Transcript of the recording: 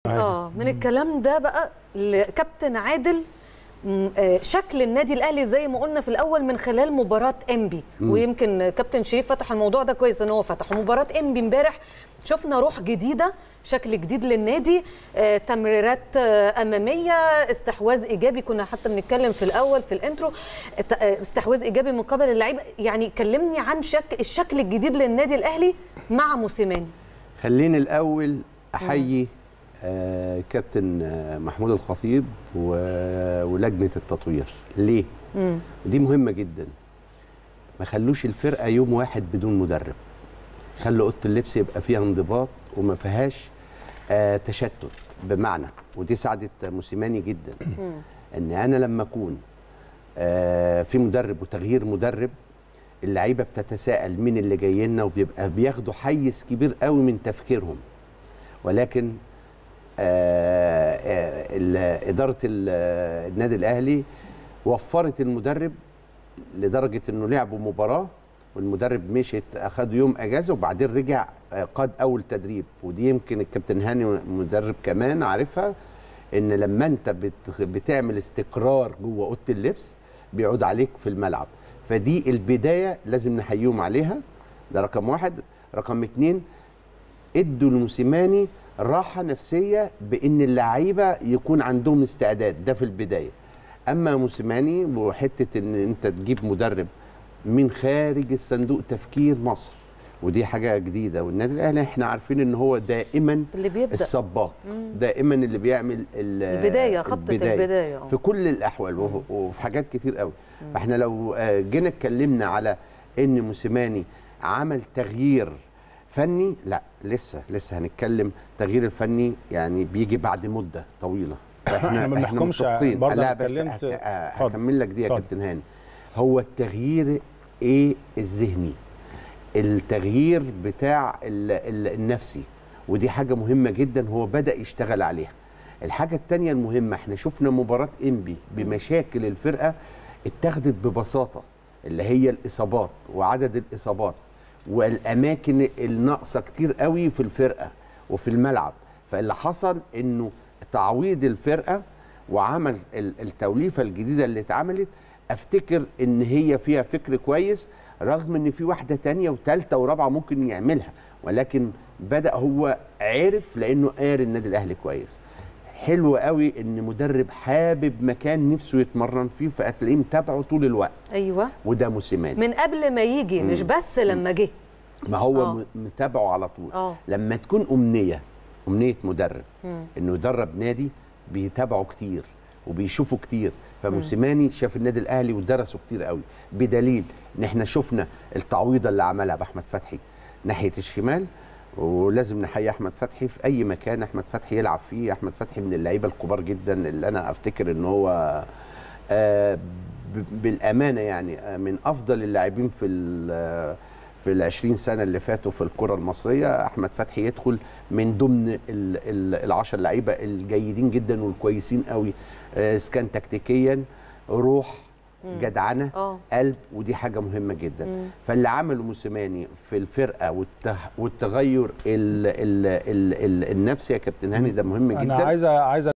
اه من الكلام ده بقى لكابتن عادل م- آه، شكل النادي الاهلي زي ما قلنا في الاول من خلال مباراه انبي ويمكن كابتن شريف فتح الموضوع ده كويس ان هو فتح مباراه انبي امبارح شفنا روح جديده شكل جديد للنادي آه، تمريرات آه، اماميه استحواذ ايجابي كنا حتى بنتكلم في الاول في الانترو الت- آه، استحواذ ايجابي من قبل اللعيبه يعني كلمني عن شك الشكل الجديد للنادي الاهلي مع موسيماني خليني الاول احيي آه كابتن آه محمود الخطيب و- ولجنه التطوير ليه مم. دي مهمه جدا ما خلوش الفرقه يوم واحد بدون مدرب خلوا اوضه اللبس يبقى فيها انضباط وما فيهاش آه تشتت بمعنى ودي ساعدت موسيماني جدا ان انا لما اكون آه في مدرب وتغيير مدرب اللعيبه بتتساءل مين اللي جاي لنا وبيبقى بياخدوا حيز كبير قوي من تفكيرهم ولكن آه، آه، ال- اداره ال- النادي الاهلي وفرت المدرب لدرجه انه لعبوا مباراه والمدرب مشيت اخدوا يوم اجازه وبعدين رجع آه، قاد اول تدريب ودي يمكن الكابتن هاني مدرب كمان عارفها ان لما انت بت- بتعمل استقرار جوه اوضه اللبس بيعود عليك في الملعب فدي البدايه لازم نحييهم عليها ده رقم واحد رقم اتنين ادوا لموسيماني راحه نفسيه بان اللعيبه يكون عندهم استعداد ده في البدايه اما موسيماني وحته ان انت تجيب مدرب من خارج الصندوق تفكير مصر ودي حاجه جديده والنادي الاهلي احنا عارفين ان هو دائما اللي بيبدا السباق دائما اللي بيعمل ال- البداية، خبطة البداية، آه. في كل الاحوال وف- وفي حاجات كتير قوي فاحنا لو آه، جينا اتكلمنا على ان موسيماني عمل تغيير فني لا لسه لسه هنتكلم التغيير الفني يعني بيجي بعد مده طويله إحنا ما بنحكمش متفقين. برضه لا أنا بس اتكلمت- هك- آه، اتفضل. هكمل لك دي يا اتفضل. كابتن هاني هو التغيير ايه الذهني التغيير بتاع ال- ال- النفسي ودي حاجة مهمة جدا هو بدأ يشتغل عليها الحاجة التانية المهمة احنا شفنا مباراة انبي بمشاكل الفرقة اتخذت ببساطة اللي هي الإصابات وعدد الإصابات والأماكن الناقصة كتير قوي في الفرقة وفي الملعب فاللي حصل انه تعويض الفرقة وعمل ال- التوليفة الجديدة اللي اتعملت افتكر ان هي فيها فكر كويس رغم ان في واحده تانية وثالثه ورابعه ممكن يعملها ولكن بدا هو عرف لانه قاري النادي الاهلي كويس حلو قوي ان مدرب حابب مكان نفسه يتمرن فيه فهتلاقيه متابعه طول الوقت ايوه وده موسيماني من قبل ما يجي مش بس لما جه ما هو آه. م- متابعه على طول آه. لما تكون امنيه امنيه مدرب انه يدرب نادي بيتابعه كتير وبيشوفه كتير فموسيماني شاف النادي الاهلي ودرسه كتير قوي بدليل ان احنا شفنا التعويضه اللي عملها باحمد فتحي ناحيه الشمال ولازم نحيي احمد فتحي في اي مكان احمد فتحي يلعب فيه احمد فتحي من اللعيبه الكبار جدا اللي انا افتكر ان هو آه، ب- بالامانه يعني آه، من افضل اللاعبين في ال- في ال 20 سنه اللي فاتوا في الكره المصريه احمد فتحي يدخل من ضمن ال- ال- العشر لعيبه الجيدين جدا والكويسين قوي آه، إذا كان تكتيكيا روح جدعنه آه. قلب ودي حاجه مهمه جدا فاللي عمله موسيماني في الفرقه والته والتغير ال ال ال ال النفسي يا كابتن هاني ده مهم جدا انا عايز عايز